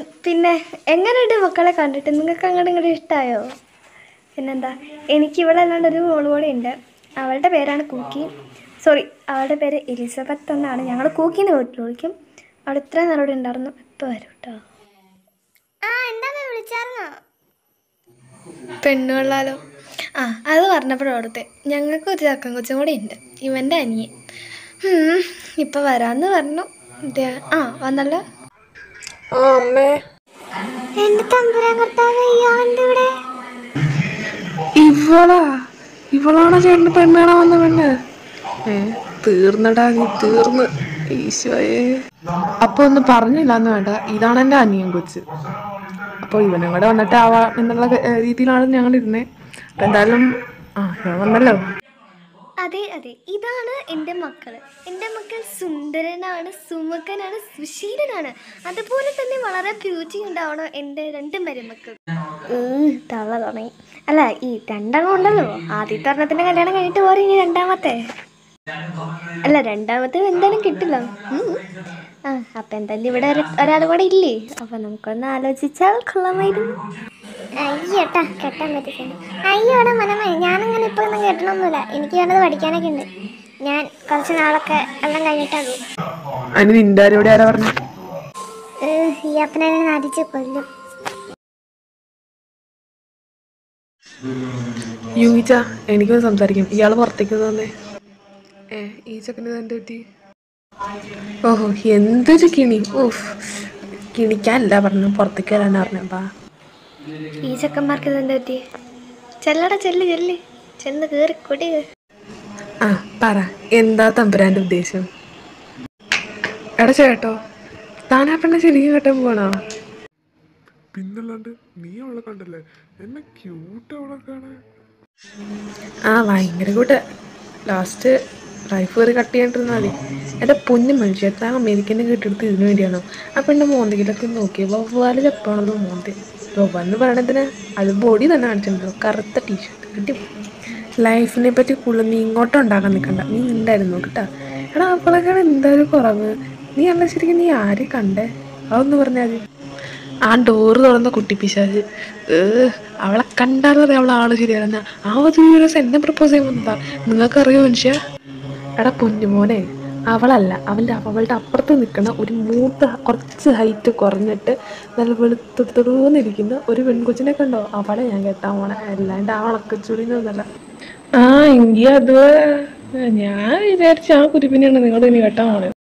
പിന്നെ എങ്ങനെയുണ്ട് മക്കളെ കണ്ടിട്ട് നിങ്ങൾക്ക് അങ്ങോട്ട് ഇങ്ങോട്ട് ഇഷ്ടമായോ പിന്നെന്താ എനിക്ക് ഇവിടെ അല്ലാണ്ട് ഒരു മോള് കൂടെ ഉണ്ട് അവളുടെ പേരാണ് കൂക്കി സോറി അവളുടെ പേര് എലിസബത്ത് എന്നാണ് ഞങ്ങൾ കൂക്കിന്ന് വീട്ടിൽ വിളിക്കും അവൾ ഇത്ര നേരം ഇവിടെ ഉണ്ടായിരുന്നു ഇപ്പോൾ വരും കേട്ടോ ആ എന്താ വിളിച്ചായിരുന്നോ പെണ്ണുകൊള്ളാലോ ആ അത് പറഞ്ഞപ്പോഴോടത്തെ ഞങ്ങൾക്ക് ഒരു ചക്കൻ കൊച്ചും കൂടി ഉണ്ട് ഇവൻ്റെ അനിയൻ ഉം, ഇപ്പൊ വരാന്ന് പറഞ്ഞു ദേ, ആ വന്നല്ലോ ആ അമ്മേ എന്റെ തമ്പുരാൻ കർത്താവ് ഇയാളുണ്ട് ഇവിടെ ഇവളാ ഇവളാണോ ചേട്ടന് പെണ്ണ് കാണാൻ വന്ന പെണ്ണ് ഏ തീർന്നടാ നീ തീർന്ന് ഈശോയെ അപ്പൊ ഒന്ന് പറഞ്ഞില്ല എന്ന് വേണ്ട ഇതാണ് എൻ്റെ അനിയൻ കൊച്ച് അപ്പൊ ഇവനും കൂടെ വന്നിട്ട് ആവാ എന്നുള്ള ഏ, രീതിയിലാണ് ഞങ്ങൾ ഇരുന്നേ അപ്പൊ എന്തായാലും ആ ഞാൻ വന്നല്ലോ അതെ അതെ ഇതാണ് എൻ്റെ മക്കൾ എൻ്റെ മക്കൾ സുന്ദരനാണ് സുമുഖനാണ് സുശീലനാണ് അതുപോലെ തന്നെ വളരെ ബ്യൂട്ടി ഉണ്ടാവണം എൻ്റെ രണ്ട് മരുമക്കൾ തള്ള തുടങ്ങി അല്ല ഈ രണ്ടെണ്ണം ഉണ്ടല്ലോ ആദ്യത്തെ ഒരെണ്ണത്തിൻ്റെ കല്യാണം കഴിഞ്ഞിട്ട് പോരെ ഇനി രണ്ടാമത്തെ അല്ല രണ്ടാമത്തെ എന്തായാലും കിട്ടില്ല ഉം. ആ അപ്പം എന്തായാലും ഇവിടെ ഒരാൾ കൂടെ ഇല്ലേ അപ്പം നമുക്കൊന്ന് ആലോചിച്ചാൽ കൊള്ളാമായിരുന്നു അയ്യോട്ടാ കെട്ടാൻ പറ്റില്ല അയ്യോടാ മനമേ ഞാനങ്ങനെ ഇപ്പൊ ഒന്നും കെട്ടണമൊന്നുമില്ല എനിക്ക് വേണ്ടത് പഠിക്കാനൊക്കെ ഉണ്ട് ഞാൻ കുറച്ച് നാളൊക്കെ എല്ലാം കഴിഞ്ഞിട്ടാകും അതിന് നിന്റെ ആരും ഇവിടെ ആരാ പറഞ്ഞു ഈ അപ്പനെ നടിച്ച് കൊല്ലും യൂയിച്ച എനിക്കൊന്ന് സംസാരിക്കും ഇയാൾ പുറത്തേക്ക് തന്നെ ഏ ഈ ചെക്കന് എന്ത് പറ്റി ഓഹോ എന്തൊരു കിണി ഓഫ് കിണിക്കാനല്ല പറഞ്ഞു പുറത്തേക്ക് വരാനാ പറഞ്ഞപ്പാ ഈ ചെക്കന്മാർക്ക് ഇതെന്താ പറ്റി ചെല്ലട ചെല്ല് ചെല്ല് ചെന്ന് കയറി കൊടി ആ പറ എന്താ തമ്പുരാന്റെ ഉദ്ദേശം എടാ ചേട്ടോ താനാ പെണ്ണെ ശരിക്കും കെട്ടാൻ പോണോ പിന്നല്ലാണ്ട് നീ അവളെ കണ്ടല്ലേ എന്നെ ക്യൂട്ട് അവളെ കാണാൻ ആ ഭയങ്കര കൂട്ട് ലാസ്റ്റ് ലൈഫ് കയറി കട്ട് ചെയ്തിട്ടിരുന്നാൽ മതി എൻ്റെ പൊന്നു മനുഷ്യ എത്ര അമേരിക്കനെ കിട്ടിയെടുത്ത് ഇതിനു വേണ്ടിയാണോ ആ പെണ്ണ് മോന്തിക്കിലൊക്കെ നോക്കി വവ്വാല് ചപ്പാണല്ലോ മോന്തി വവ്വാന്ന് പറയണതിന് അത് ബോഡി തന്നെ കാണിച്ചിട്ടുണ്ടല്ലോ കറുത്ത ടീഷർട്ട് കിട്ടി ലൈഫിനെ പറ്റി കൂടുതൽ നീ ഇങ്ങോട്ടും ഉണ്ടാക്കാൻ നിൽക്കണ്ട നീ ഉണ്ടായിരുന്നു കേട്ടാ എടാ അവളൊക്കെ എന്തായാലും കുറവ് നീ അല്ല ശരിക്കും നീ ആരെ കണ്ടേ അതൊന്ന് പറഞ്ഞാൽ മതി ആ ഡോറ് തുറന്ന കുട്ടി പിശാജ് ഏഹ് അവളെ കണ്ടാലും അറിയാം അവളെ ആള് ശരിയല്ല ആ ഒരു ദിവസം എന്നെ പ്രപ്പോസ് ചെയ്യാൻ വന്നതാ നിങ്ങൾക്കറിയോ മനുഷ്യ എടാ പൊന്നുമോനെ അവളല്ല അവൻ്റെ അവളുടെ അപ്പുറത്ത് നിൽക്കുന്ന ഒരു മൂത്ത കുറച്ച് ഹൈറ്റ് കുറഞ്ഞിട്ട് നല്ല വെളുത്തുടുന്നിരിക്കുന്ന ഒരു പെൺകൊച്ചിനെ കണ്ടോ അവളെ ഞാൻ കേട്ടാൻ പോണേ അല്ലാണ്ട് ആ ഉണക്കച്ചുളിന്നൊന്നല്ല ആ എങ്കിൽ അത് ഞാൻ വിചാരിച്ച ആ കുരുപ്പിനെയാണ് നിങ്ങൾ ഇനി കേട്ടാൻ പോണേ